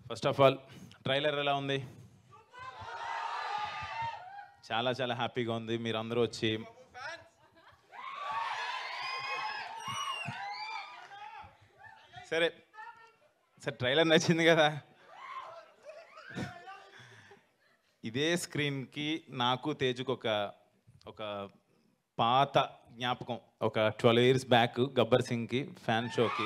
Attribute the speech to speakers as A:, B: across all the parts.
A: first of all trailer ఎలా ఉంది చాలా చాలా హ్యాపీగా ఉంది మీరు అందరూ వచ్చి సరే సరే ట్రైలర్ నచ్చింది కదా ఇదే స్క్రీన్కి నాకు తేజుకు ఒక ఒక పాత జ్ఞాపకం ఒక ట్వెల్వ్ ఇయర్స్ బ్యాక్ గబ్బర్ సింగ్కి ఫ్యాన్ షోకి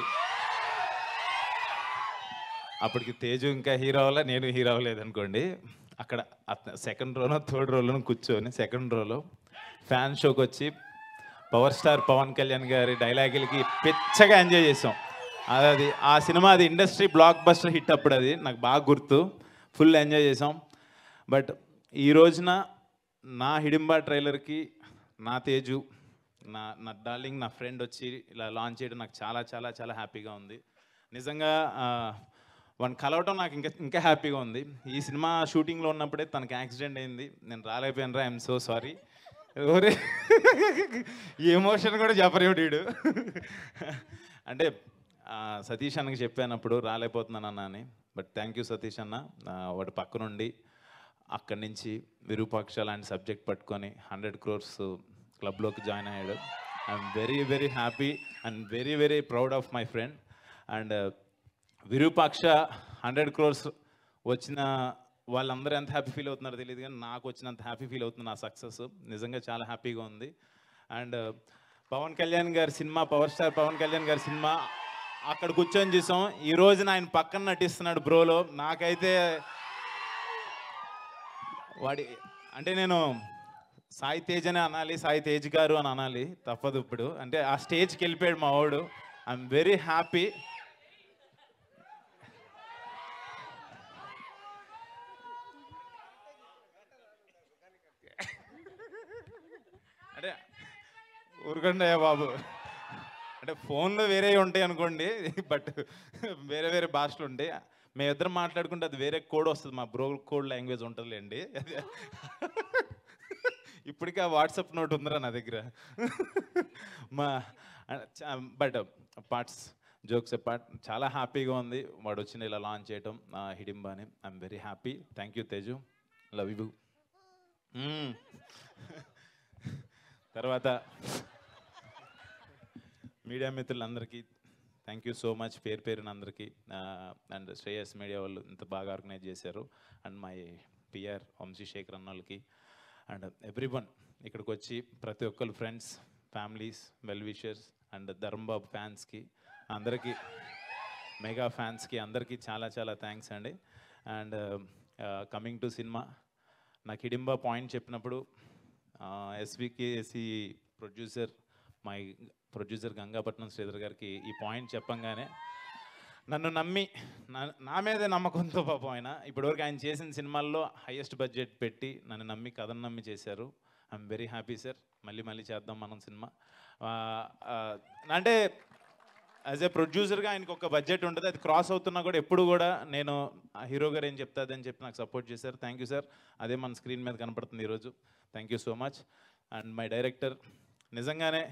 A: అప్పటికి తేజు ఇంకా హీరో అవ్వాల నేను హీరో అవ్వలేదు అనుకోండి అక్కడ సెకండ్ రోలో థర్డ్ రోలో కూర్చొని సెకండ్ రోలో ఫ్యాన్ షోకి వచ్చి పవర్ స్టార్ పవన్ కళ్యాణ్ గారి డైలాగులకి పిచ్చగా ఎంజాయ్ చేసాం అది అది ఆ సినిమా అది ఇండస్ట్రీ బ్లాక్ బస్టర్ హిట్ అప్పుడు అది నాకు బాగా గుర్తు ఫుల్ ఎంజాయ్ చేసాం బట్ ఈ రోజున నా హిడింబా ట్రైలర్కి నా తేజు నా నా డార్లింగ్ నా ఫ్రెండ్ వచ్చి ఇలా లాంచ్ చేయడం నాకు చాలా చాలా చాలా హ్యాపీగా ఉంది నిజంగా వన్ కలవటం నాకు ఇంకా ఇంకా హ్యాపీగా ఉంది ఈ సినిమా షూటింగ్లో ఉన్నప్పుడే తనకి యాక్సిడెంట్ అయింది నేను రాలేకపోయాను రా ఐఎమ్ సో సారీ ఓరే ఈ ఎమోషన్ కూడా చెప్పరేమిటి వీడు అంటే ఆ, సతీష్ అన్నకి చెప్పాను అప్పుడు రాలేకపోతున్నాను అన్న అని బట్ థ్యాంక్ యూ సతీష్ అన్న ఆ, వాడి పక్క నుండి అక్కడి నుంచి విరూపాక్ష లాంటి సబ్జెక్ట్ పట్టుకొని హండ్రెడ్ క్రోర్స్ క్లబ్లోకి జాయిన్ అయ్యాడు I'm very very happy and very very proud of my friend and Virupaksha hundred crores వచ్చిన వాళ్ళందరూ ఎంత హ్యాపీ ఫీల్ అవుతున్నారో తెలియదు కానీ నాకు వచ్చినంత హ్యాపీ ఫీల్ అవుతుంది నా సక్సెస్ నిజంగా చాలా హ్యాపీగా ఉంది అండ్ పవన్ కళ్యాణ్ గారి cinema power star Pavan Kalyan గారి సినిమా అక్కడ కూర్చొని చూసాం ఈ రోజున ఆయన పక్కన నటిస్తున్నాడు బ్రోలో నాకైతే వాడి అంటే నేను సాయి తేజ్ అని అనాలి సాయి తేజ్ గారు అని అనాలి తప్పదు ఇప్పుడు అంటే ఆ స్టేజ్కి వెళ్ళిపోయాడు మా వాడు ఐఎమ్ వెరీ హ్యాపీ అంటే ఊరుకండి బాబు అంటే ఫోన్లో వేరే ఉంటాయి అనుకోండి బట్ వేరే వేరే భాషలు ఉంటాయి మేమిద్దరం మాట్లాడుకుంటే అది వేరే కోడ్ వస్తుంది మా బ్రో కోడ్ లాంగ్వేజ్ ఉంటుందిలేండి ఇప్పటికీ ఆ వాట్సాప్ నోట్ ఉందిరా నా దగ్గర మా బట్ పార్ట్స్ జోక్స్ పార్ట్ చాలా హ్యాపీగా ఉంది వాడు వచ్చిన ఇలా లాంచ్ చేయటం ఆ, హిడింబాని I'm very happy thank you Teju love you తర్వాత మీడియా మిత్రులందరికీ థ్యాంక్ యూ సో మచ్ పేరు పేరున అందరికీ అండ్ శ్రేయస్ మీడియా వాళ్ళు ఇంత బాగా ఆర్గనైజ్ చేశారు అండ్ మై పిఆర్ వంశీశేఖర్ అన్న వాళ్ళకి అండ్ ఎవ్రీ వన్ ఇక్కడికి వచ్చి ప్రతి ఒక్కరు friends families well wishers and Dharmababu ఫ్యాన్స్కి అందరికీ మెగా ఫ్యాన్స్కి అందరికీ చాలా చాలా థ్యాంక్స్ అండి అండ్ కమింగ్ టు సినిమా నాకు హిడింబా పాయింట్ చెప్పినప్పుడు SVKC producer my producer Gangapatnam Sridhar గారికి ఈ పాయింట్ చెప్పంగానే నన్ను నమ్మి నా- నా మీదే నమ్మకంతో పాపం ఆయన ఇప్పటివరకు ఆయన చేసిన సినిమాల్లో హైయెస్ట్ బడ్జెట్ పెట్టి నన్ను నమ్మి కథను నమ్మి చేశారు ఐఎమ్ వెరీ హ్యాపీ సార్ మళ్ళీ మళ్ళీ చేద్దాం మనం సినిమా ఆ, ఆ, అంటే యాజ్ ఏ ప్రొడ్యూసర్గా ఆయనకు ఒక బడ్జెట్ ఉంటుంది అది క్రాస్ అవుతున్నా కూడా ఎప్పుడు కూడా నేను ఆ హీరో గారు ఏం చెప్తాదని చెప్పి నాకు సపోర్ట్ చేశారు థ్యాంక్ యూ సార్ అదే మన స్క్రీన్ మీద కనపడుతుంది ఈరోజు thank you so much and my director నిజంగానే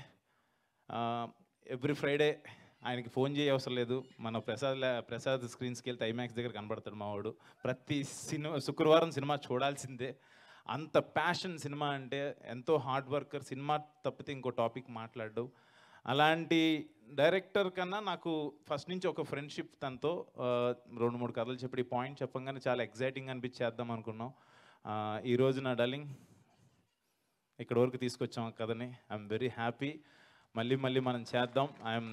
A: ఎవ్రీ ఫ్రైడే ఆయనకి ఫోన్ చేయ అవసరం లేదు మన ప్రసాద్ లా- ప్రసాద్ స్క్రీన్స్కి వెళ్తే ఐమాక్స్ దగ్గర కనబడతాడు మా వాడు ప్రతి సినిమా శుక్రవారం సినిమా చూడాల్సిందే అంత ప్యాషన్ సినిమా అంటే ఎంతో హార్డ్ వర్కర్ సినిమా తప్పితే ఇంకో టాపిక్ మాట్లాడు అలాంటి డైరెక్టర్ కన్నా నాకు ఫస్ట్ నుంచి ఒక ఫ్రెండ్షిప్ తనతో ఆ, రెండు మూడు కథలు చెప్పి ఈ పాయింట్ చెప్పంగానే చాలా ఎగ్జైటింగ్ అనిపించి చేద్దాం అనుకున్నాం ఆ, ఈ రోజు నా డలింగ్ ఇక్కడ వరకు తీసుకొచ్చాం ఆ కథని ఐఎమ్ వెరీ హ్యాపీ మళ్ళీ మళ్ళీ మనం చేద్దాం ఐఎమ్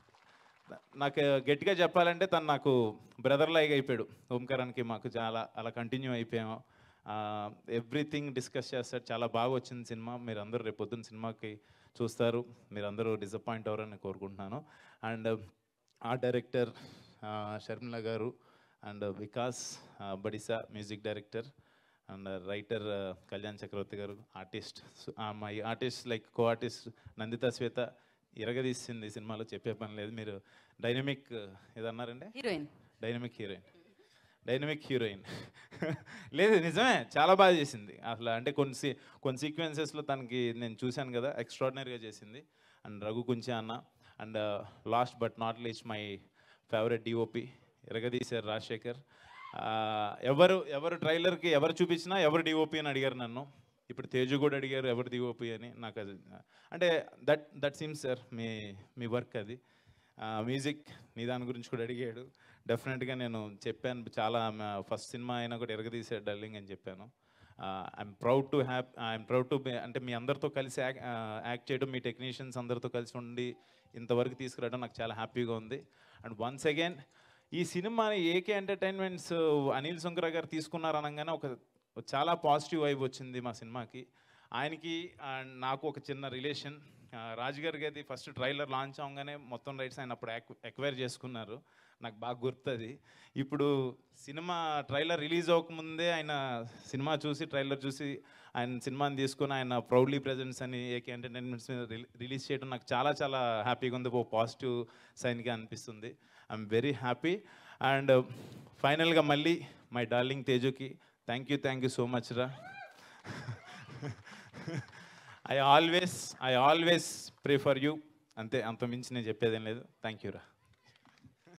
A: నాకు గట్టిగా చెప్పాలంటే తను నాకు బ్రదర్ లైక్ అయిపోయాడు ఓంకారానికి మాకు చాలా అలా కంటిన్యూ అయిపోయాము ఎవ్రీథింగ్ డిస్కస్ చేస్తాడు చాలా బాగా వచ్చింది సినిమా మీరు అందరూ రేపు పొద్దున్న సినిమాకి చూస్తారు మీరు అందరూ డిసప్పాయింట్ అవ్వరని కోరుకుంటున్నాను అండ్ ఆ డైరెక్టర్ షర్మిల గారు and Vikas Badisa music director and writer Kalyan Chakravarthy గారు artist my artist like co artist Nanditha Swetha ఇరగదీసింది ఈ సినిమాలో చెప్పే పని లేదు మీరు డైనమిక్ ఏదన్నారండి
B: heroine
A: dynamic heroine dynamic heroine లేదు నిజమే చాలా బాగా చేసింది అసలు అంటే కొన్ని సీ కొన్ని సీక్వెన్సెస్లో తనకి నేను చూశాను కదా ఎక్స్ట్రాడినరీగా చేసింది అండ్ రఘు కుంచే అన్న and last but not least my favourite DOP ఎరగదీశారు రాజశేఖర్ ఆ, ఎవరు ఎవరు ట్రైలర్కి ఎవరు చూపించినా ఎవరు డిఓపి అని అడిగారు నన్ను ఇప్పుడు తేజు కూడా అడిగారు ఎవరు డిఓపి అని నాకు అది అంటే దట్ దట్ సీమ్స్ సార్ మీ మీ వర్క్ అది మ్యూజిక్ నీ దాని గురించి కూడా అడిగాడు డెఫినెట్గా నేను చెప్పాను చాలా ఫస్ట్ సినిమా అయినా కూడా ఎరగదీసే డల్లింగ్ అని చెప్పాను I'm proud to hap I'm proud to అంటే మీ అందరితో కలిసి యాక్ యాక్ట్ చేయడం మీ టెక్నీషియన్స్ అందరితో కలిసి ఉండి ఇంతవరకు తీసుకురావడం నాకు చాలా హ్యాపీగా ఉంది అండ్ వన్స్ అగైన్ ఈ సినిమాని ఏకే ఎంటర్టైన్మెంట్స్ అనిల్ సుంకర గారు తీసుకున్నారు అనగానే ఒక చాలా పాజిటివ్ వైబ్ వచ్చింది మా సినిమాకి ఆయనకి అండ్ నాకు ఒక చిన్న రిలేషన్ రాజు గారికి అయితే ఫస్ట్ ట్రైలర్ లాంచ్ అవగానే మొత్తం రైట్స్ ఆయన అప్పుడు ఎక్వైర్ చేసుకున్నారు నాకు బాగా గుర్తుంది ఇప్పుడు సినిమా ట్రైలర్ రిలీజ్ అవ్వకముందే ఆయన సినిమా చూసి ట్రైలర్ చూసి ఆయన సినిమాని తీసుకొని ఆయన ప్రౌడ్లీ ప్రజెంట్స్ అని ఏకే ఎంటర్టైన్మెంట్స్ మీద రిలీజ్ చేయడం నాకు చాలా చాలా హ్యాపీగా ఉంది ఓ పాజిటివ్ సైన్గా అనిపిస్తుంది ఐఎమ్ వెరీ హ్యాపీ అండ్ ఫైనల్గా మళ్ళీ మై డార్లింగ్ తేజుకి thank you thank you so much రా I always I always pray for you అంతే అంత మించి నేను చెప్పేదేం లేదు థ్యాంక్ యూ రా